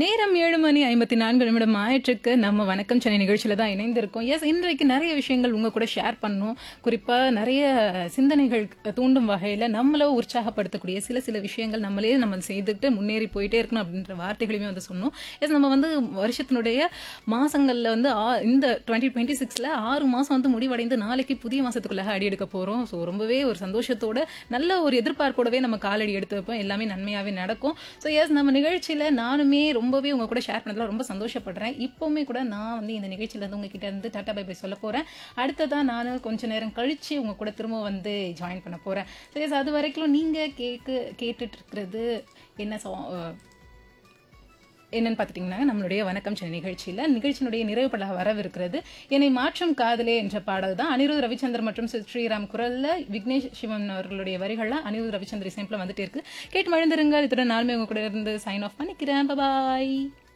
நேரம் ஏழு மணி ஐம்பத்தி நான்கு நிமிடம் ஆயிற்றுக்கு நம்ம வணக்கம் சென்னை நிகழ்ச்சியில தான் இணைந்திருக்கோம் எஸ் இன்றைக்கு நிறைய விஷயங்கள் உங்க கூட ஷேர் பண்ணோம் குறிப்பா நிறைய சிந்தனைகள் தூண்டும் வகையில நம்மள உற்சாகப்படுத்தக்கூடிய சில சில விஷயங்கள் நம்மளே நம்ம செய்துட்டு முன்னேறி போயிட்டே இருக்கணும் அப்படின்ற வார்த்தைகளையுமே வந்து சொன்னோம் எஸ் நம்ம வந்து வருஷத்தினுடைய மாசங்கள்ல வந்து ஆ- இந்த டுவெண்ட்டி டுவெண்ட்டி சிக்ஸ்ல ஆறு மாசம் வந்து முடிவடைந்து நாளைக்கு புதிய மாசத்துக்குள்ள அடி எடுக்க போறோம் ஸோ ரொம்பவே ஒரு சந்தோஷத்தோட நல்ல ஒரு எதிர்பார்ப்போடவே நம்ம காலடி எடுத்து வைப்போம் எல்லாமே நன்மையாவே நடக்கும் ஸோ எஸ் நம்ம நிகழ்ச்சியில நானுமே ரொம்பவே உங்க கூட ஷேர் பண்ணதுல ரொம்ப சந்தோஷப்படுறேன் இப்போவுமே கூட நான் வந்து இந்த நிகழ்ச்சியில இருந்து உங்ககிட்ட இருந்து டாட்டா பை பை சொல்ல போறேன் அடுத்ததா நான் கொஞ்ச நேரம் கழிச்சு உங்க கூட திரும்ப வந்து ஜாயின் பண்ண போறேன் ஸோ எஸ் அது வரைக்கும் நீங்க கேக்கு கேட்டுட்டு இருக்கிறது என்ன song, அஹ், என்னன்னு பார்த்துட்டிங்கன்னா நம்மளுடைய வணக்கம் சென்னை நிகழ்ச்சியில் நிகழ்ச்சியினுடைய நிறைவு படலாக வரவிருக்கிறது என்னை மாற்றும் காதலே என்ற பாடல் தான் அனிருத் ரவிச்சந்தர் மற்றும் சித் ஸ்ரீராம் குரல்ல விக்னேஷ் சிவன் அவர்களுடைய வரிகள்ல அனிருத் ரவிச்சந்தர் இசைப்பில் வந்துட்டே இருக்கு கேட்டு மழுந்திருங்கள் இத்துடன் நாளுமே உங்க கூட இருந்து சைன் ஆஃப் பண்ணிக்கிறேன் பாய்